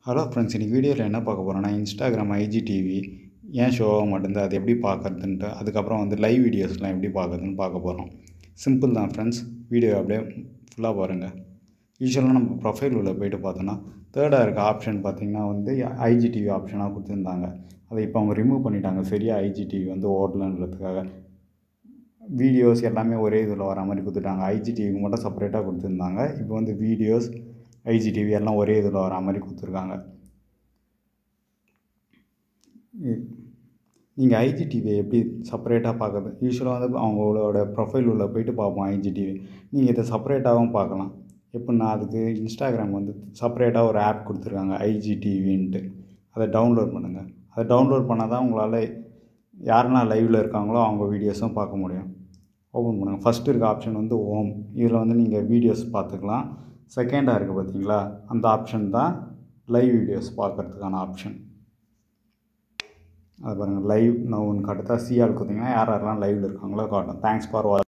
hello friends இன்றைக்கி வீடியோவில் என்ன பார்க்க போகிறோன்னா இன்ஸ்டாகிராம் ஐஜிடிவி ஏன் ஷோ ஆக மாட்டேங்குது அது எப்படி பார்க்கறதுன்ட்டு அதுக்கப்புறம் வந்து லைவ் வீடியோஸ்லாம் எப்படி பார்க்கறதுன்னு பார்க்க போகிறோம் சிம்பிள் தான் ஃப்ரெண்ட்ஸ் வீடியோ அப்படியே ஃபுல்லாக பாருங்கள் யூஸ்வலாக நம்ம ப்ரொஃபைல் உள்ள போயிட்டு பார்த்தோன்னா தேர்டாக இருக்க ஆப்ஷன் பார்த்திங்கன்னா வந்து ஐஜிடிவி ஆப்ஷனாக கொடுத்துருந்தாங்க அதை இப்போ அவங்க ரிமூவ் பண்ணிட்டாங்க சரியாக ஐஜிடிவி வந்து ஓடலன்றதுக்காக வீடியோஸ் எல்லாமே ஒரே இதில் வர மாதிரி கொடுத்துட்டாங்க ஐஜிடிவிக்கு மட்டும் செப்பரேட்டாக கொடுத்துருந்தாங்க இப்போ வந்து வீடியோஸ் ஐஜிடிவி எல்லாம் ஒரே இதில் வர மாதிரி கொடுத்துருக்காங்க நீங்கள் ஐஜிடிவியை எப்படி செப்பரேட்டாக பார்க்குறது யூஸ்வலாக வந்து அவங்களோட ப்ரொஃபைல் உள்ள போயிட்டு பார்ப்போம் ஐஜிடிவி நீங்கள் இதை செப்பரேட்டாகவும் பார்க்கலாம் எப்படின்னா அதுக்கு இன்ஸ்டாகிராம் வந்து செப்பரேட்டாக ஒரு ஆப் கொடுத்துருக்காங்க ஐஜிடிவின்ட்டு அதை டவுன்லோட் பண்ணுங்கள் அதை டவுன்லோட் பண்ணால் தான் உங்களால் யாரெல்லாம் லைவில் இருக்காங்களோ அவங்க வீடியோஸும் பார்க்க முடியும் ஓப்பன் பண்ணுங்கள் ஃபஸ்ட்டு இருக்க ஆப்ஷன் வந்து ஓம் இதில் வந்து நீங்கள் வீடியோஸ் பார்த்துக்கலாம் செகண்டாக இருக்குது பார்த்தீங்களா அந்த ஆப்ஷன் தான் லைவ் வீடியோஸ் பார்க்குறதுக்கான ஆப்ஷன் அது பாருங்கள் லைவ் நவுன்னு காட்டுத்தா சிஆல் கொடுத்தீங்கன்னா யார் யாரெல்லாம் லைவில் இருக்காங்களோ காட்டும் தேங்க்ஸ் ஃபார் வாட்ச்